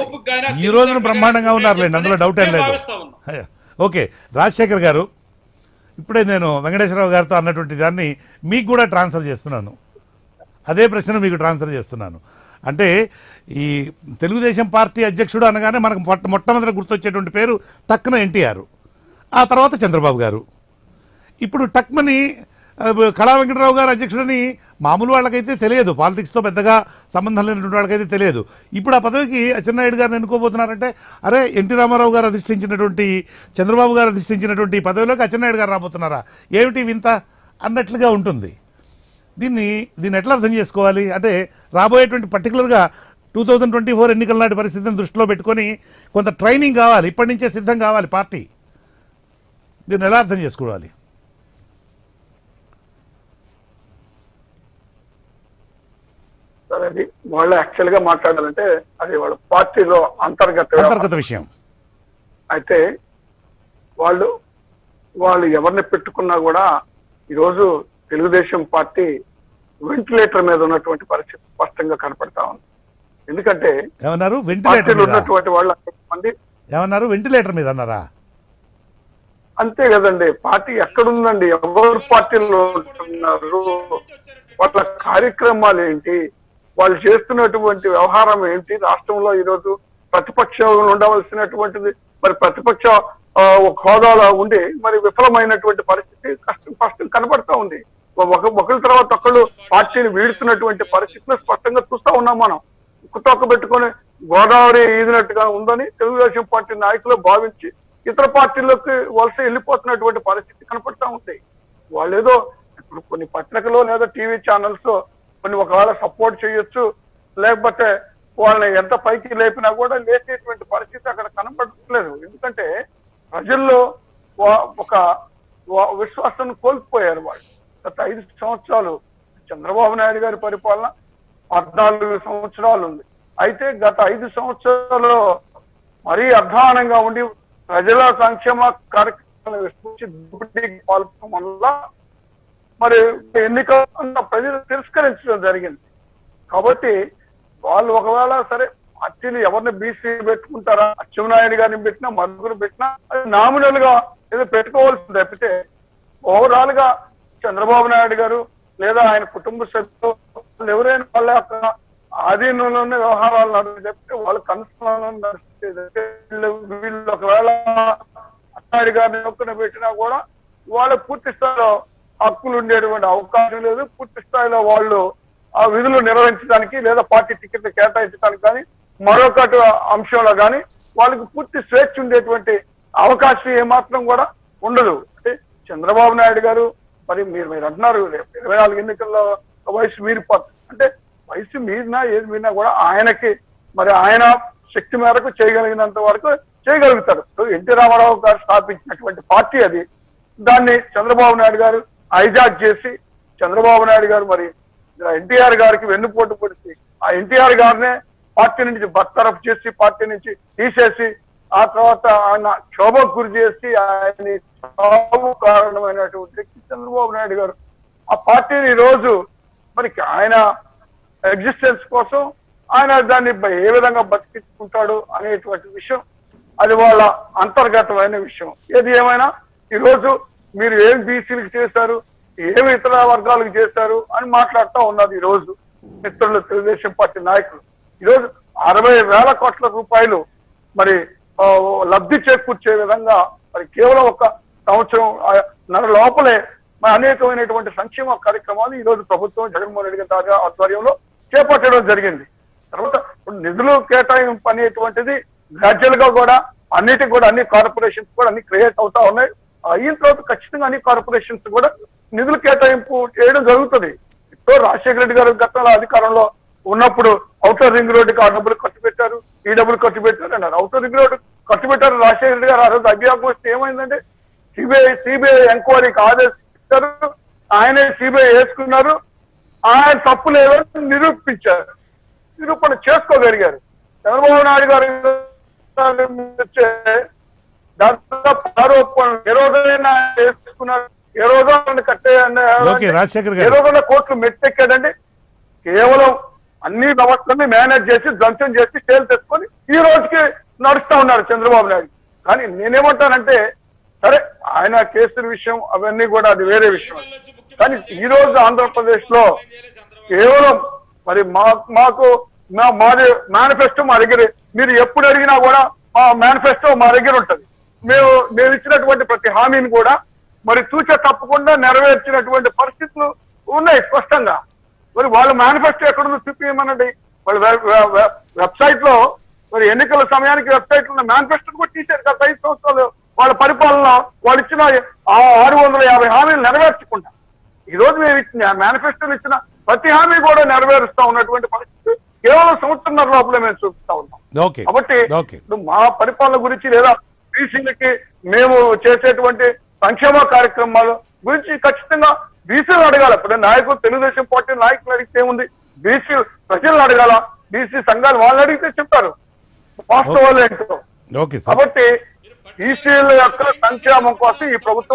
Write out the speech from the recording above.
ఓపిక గానీ, ఈ రోజున తెలివితేటలు బ్రహ్మాండంగా గానీ ఉన్నారులేండి అందులో డౌట్ ఏం నేను లేదు భావిస్తా ఉన్నాను. హయ. ఓకే రాజశేఖర్ గారు ఇప్పుడే నేను వెంకటేశ్వరరావు గారితో అన్నటువంటి దాన్ని మీకు కూడా ట్రాన్స్ఫర్ చేస్తున్నాను అదే ప్రశ్న మీకు ట్రాన్స్ఫర్ చేస్తున్నాను అంటే ఈ తెలుగుదేశం పార్టీ అధ్యక్షుడు అనగానే మనకు మొట్ట మొట్టమొదటి గుర్తొచ్చేటువంటి పేరు టక్కున ఎన్టీఆర్ ఆ తర్వాత చంద్రబాబు గారు ఇప్పుడు టక్మని ఆ, కళా వెంకటరావు గారు అధ్యక్షుడని మామూలు వాళ్ళకైతే తెలియదు పాలిటిక్స్తో పెద్దగా సంబంధం లేనటువంటి వాళ్ళకైతే తెలియదు ఇప్పుడు ఆ పదవికి అచ్చెన్నాయుడు గారిని ఎన్నుకోబోతున్నారంటే అరే ఎన్టీ రామారావు గారు అధిష్ఠించినటువంటి చంద్రబాబు గారు అధిష్ఠించినటువంటి ఈ పదవిలోకి అచ్చెన్నాయుడు గారు రాబోతున్నారా ఏమిటి వింత అన్నట్లుగా ఉంటుంది దీన్ని దీన్ని ఎట్లా అర్థం చేసుకోవాలి అంటే రాబోయేటువంటి పర్టికులర్గా టూ థౌజండ్ ట్వంటీ ఫోర్ ఎన్నికల నాటి పరిస్థితిని దృష్టిలో పెట్టుకొని కొంత ట్రైనింగ్ కావాలి ఇప్పటి నుంచే సిద్ధం కావాలి పార్టీ దీన్ని ఎలా అర్థం చేసుకోవాలి సరే అది వాళ్ళు యాక్చువల్ గా మాట్లాడాలంటే అది వాళ్ళ పార్టీలో అంతర్గత వ్యవహారం. అంతర్గత విషయం అయితే వాళ్ళు వాళ్ళు ఎవరిని పెట్టుకున్నా కూడా ఈరోజు తెలుగుదేశం పార్టీ వెంటిలేటర్ మీద ఉన్నటువంటి పరిస్థితి స్పష్టంగా కనపడతా ఉంది ఎందుకంటే ఏమన్నారు వెంటిలేటర్ పార్టీలో మీద ఉన్నటువంటి వాళ్ళు మంది ఏమన్నారు వెంటిలేటర్ మీద అన్నారా అంతే కదండి పార్టీ ఎక్కడుందండి ఎవరు పార్టీలో ఉంటున్నారు వాళ్ళ కార్యక్రమాలు ఏంటి వాళ్ళు చేస్తున్నటువంటి వ్యవహారం ఏంటి రాష్ట్రంలో ఈరోజు ప్రతిపక్షంలో ఉండవలసినటువంటిది మరి ప్రతిపక్ష ఆ, ఒక హోదాలో ఉండి మరి విఫలమైనటువంటి పరిస్థితి కష్టం కష్టం కనబడతా ఉంది ఒక ఒకరి తర్వాత ఒకళ్ళు పార్టీని వీడుతున్నటువంటి పరిస్థితులు స్పష్టంగా చూస్తా ఉన్నాం మనం కుతొక్క పెట్టుకొని గోదావరి ఈదినట్టుగా ఉందని తెలుగుదేశం పార్టీ నాయకులు భావించి ఇతర పార్టీలకు వలస వెళ్ళిపోతున్నటువంటి పరిస్థితి కనపడతా ఉంది వాళ్ళు ఏదో ఇప్పుడు కొన్ని పత్రికలు లేదా టీవీ ఛానల్స్ కొన్ని ఒకవేళ సపోర్ట్ చేయొచ్చు లేకపోతే వాళ్ళని ఎంత పైకి లేపినా కూడా లేచేటువంటి పరిస్థితి అక్కడ కనపడట్లేదు ఎందుకంటే ప్రజల్లో వా- ఒక వా- విశ్వాసాన్ని కోల్పోయారు వాళ్ళు గత ఐదు సంవత్సరాలు చంద్రబాబు నాయుడు గారి పరిపాలన పద్నాలుగు సంవత్సరాలు ఉంది అయితే గత ఐదు సంవత్సరాల్లో మరీ అధ్వానంగా ఉండి ప్రజల సంక్షేమ కార్యక్రమాలు విస్తరించి దోపిడీకి పాల్గొనడం వల్ల మరి ఎన్నికల ప్రజలు తిరస్కరించడం జరిగింది కాబట్టి వాళ్ళు ఒకవేళ సరే పార్టీలు ఎవరిని బీసీ పెట్టుకుంటారా అచ్చెన్నాయుడు గారిని పెట్టినా మరుగురు పెట్టినా అది నామినల్ గా ఏదో పెట్టుకోవాల్సింది తప్పితే ఓవరాల్ గా చంద్రబాబు నాయుడు గారు లేదా ఆయన కుటుంబ సభ్యులు వాళ్ళు ఎవరైనా వాళ్ళ యొక్క ఆధీనంలోనే వ్యవహారాలు నడుపు చెప్తే వాళ్ళు కన్సర్న్ నడిస్తే వీళ్ళు వీళ్ళు ఒకవేళ అన్నాడు గారిని ఒక్కన పెట్టినా కూడా వాళ్ళ పూర్తి స్థాయిలో హక్కులు ఉండేటువంటి అవకాశం లేదు పూర్తి స్థాయిలో వాళ్ళు ఆ విధులు నిర్వహించడానికి లేదా పార్టీ టికెట్లు కేటాయించడానికి కానీ మరొకటి అంశంలో కానీ వాళ్ళకి పూర్తి స్వేచ్ఛ ఉండేటువంటి అవకాశం ఏమాత్రం కూడా ఉండదు అంటే చంద్రబాబు నాయుడు గారు మరి మీరు మీరు అంటున్నారు రేపు ఇరవై నాలుగు ఎన్నికల్లో వయసు మీరిపోతుంది అంటే వయసు మీరినా ఏది మీరినా కూడా ఆయనకి మరి ఆయన శక్తి మేరకు చేయగలిగినంత వరకు చేయగలుగుతారు ఇప్పుడు ఎన్టీ రామారావు గారు స్థాపించినటువంటి పార్టీ అది దాన్ని చంద్రబాబు నాయుడు గారు హైజాక్ చేసి చంద్రబాబు నాయుడు గారు మరి ఎన్టీఆర్ గారికి వెన్నుపోటు పొడిచి ఆ ఎన్టీఆర్ గారినే పార్టీ నుంచి బర్తరఫ్ చేసి పార్టీ నుంచి తీసేసి ఆ తర్వాత ఆయన క్షోభకు గురి చేసి ఆయన చావు కారణమైనటువంటి వ్యక్తి చంద్రబాబు నాయుడు గారు ఆ పార్టీని ఈ రోజు మరి ఆయన ఎగ్జిస్టెన్స్ కోసం ఆయన దాన్ని బ- ఏ విధంగా బతికించుకుంటాడు అనేటువంటి విషయం అది వాళ్ళ అంతర్గతమైన విషయం ఏది ఏమైనా ఈ రోజు మీరు ఏం బీసీలకు చేశారు ఏమి ఇతర వర్గాలకు చేశారు అని మాట్లాడుతూ ఉన్నారు ఈ రోజు మిత్రులు తెలుగుదేశం పార్టీ నాయకులు ఈ రోజు అరవై వేల కోట్ల రూపాయలు మరి ఆ, లబ్ధి చేకూర్చే విధంగా మరి కేవలం ఒక సంవత్సరం ఆ, నెల లోపలే మరి అనేకమైనటువంటి సంక్షేమ కార్యక్రమాలు ఈ రోజు ప్రభుత్వం జగన్మోహన్ రెడ్డి గారి ఆధ్వర్యంలో చేపట్టడం జరిగింది తర్వాత ఇప్పుడు నిధులు కేటాయింపు అనేటువంటిది గ్రాడ్యువల్ గా కూడా అన్నిటికి కూడా అన్ని కార్పొరేషన్స్ కూడా అన్ని క్రియేట్ అవుతా ఉన్నాయి అయిన తర్వాత ఖచ్చితంగా అన్ని కార్పొరేషన్స్ కూడా నిధులు కేటాయింపు చేయడం జరుగుతుంది ఇప్పుడు రాజశేఖర రెడ్డి గారు గతంలో అధికారంలో ఉన్నప్పుడు అవుటర్ రింగ్ రోడ్డుకి ఆ డబ్బులు ఖర్చు పెట్టారు ఈ డబ్బులు ఖర్చు పెట్టారు అన్నారు అవుటర్ రింగ్ రోడ్డు ఖర్చు పెట్టారు రాజశేఖర రెడ్డి గారు ఆ రోజు అభియోగం వస్తే ఏమైందంటే సిబిఐ సిబిఐ ఎంక్వైరీకి ఆదేశించారు ఆయనే సిబిఐ వేసుకున్నారు ఆయన తప్పులు ఏవని నిరూపించారు నిరూపణ చేసుకోగలిగారు చంద్రబాబు నాయుడు గారు వచ్చే దాదాపు ఆరోపణలు ఏ రోజైనా వేసుకున్నారు ఏ రోజు కట్టే ఓకే రాజశేఖర్ ఏ గారు రోజున కోర్టులు మెట్టెక్కాడండి కేవలం అన్ని వ్యవస్థల్ని మేనేజ్ చేసి ధ్వంసం చేసి స్టేలు తెచ్చుకొని ఈ రోజుకి నడుస్తా ఉన్నారు చంద్రబాబు నాయుడు కానీ నేనేమంటానంటే సరే ఆయన కేసుల విషయం అవన్నీ కూడా అది వేరే విషయం కానీ ఈ రోజు ఆంధ్రప్రదేశ్ లో కేవలం మరి మా మాకు మా మాది మేనిఫెస్టో మా దగ్గర మీరు ఎప్పుడు అడిగినా కూడా మా మేనిఫెస్టో మా దగ్గర ఉంటది మేము మేము ఇచ్చినటువంటి ప్రతి హామీని కూడా మరి తూచ తప్పకుండా నెరవేర్చినటువంటి పరిస్థితులు ఉన్నాయి స్పష్టంగా మరి వాళ్ళ మేనిఫెస్టో ఎక్కడుందో చూపించమనండి వాళ్ళ వె- వె- వె- వెబ్సైట్ లో మరి ఎన్నికల సమయానికి వెబ్సైట్ ఉన్న మేనిఫెస్టో కూడా తీశారు గత ఐదు సంవత్సరాలు వాళ్ళ పరిపాలన వాళ్ళు ఇచ్చిన ఆ ఆరు వందల యాభై హామీలు నెరవేర్చకుండా ఈ రోజు మేము ఇచ్చిన మేనిఫెస్టోలు ఇచ్చిన ప్రతి హామీ కూడా నెరవేరుస్తా ఉన్నటువంటి పరిస్థితి కేవలం సంవత్సరంన్నర లోపల మేము చూపిస్తా ఉన్నాం ఓకే కాబట్టి ఓకే ఇప్పుడు మా పరిపాలన గురించి లేదా బీసీలకి మేము చేసేటువంటి సంక్షేమ కార్యక్రమాలు గురించి ఖచ్చితంగా బీసీలు అడగాల ఇప్పుడు నాయకులు తెలుగుదేశం పార్టీ నాయకులు అడిగితే ఏముంది బీసీ ప్రజలను అడగాల బీసీ సంఘాలు వాళ్ళు అడిగితే చెప్తారు వాస్తవాలు ఏంటో ఓకే సార్ కాబట్టి బీసీల యొక్క సంక్షేమం కోసం ఈ ప్రభుత్వం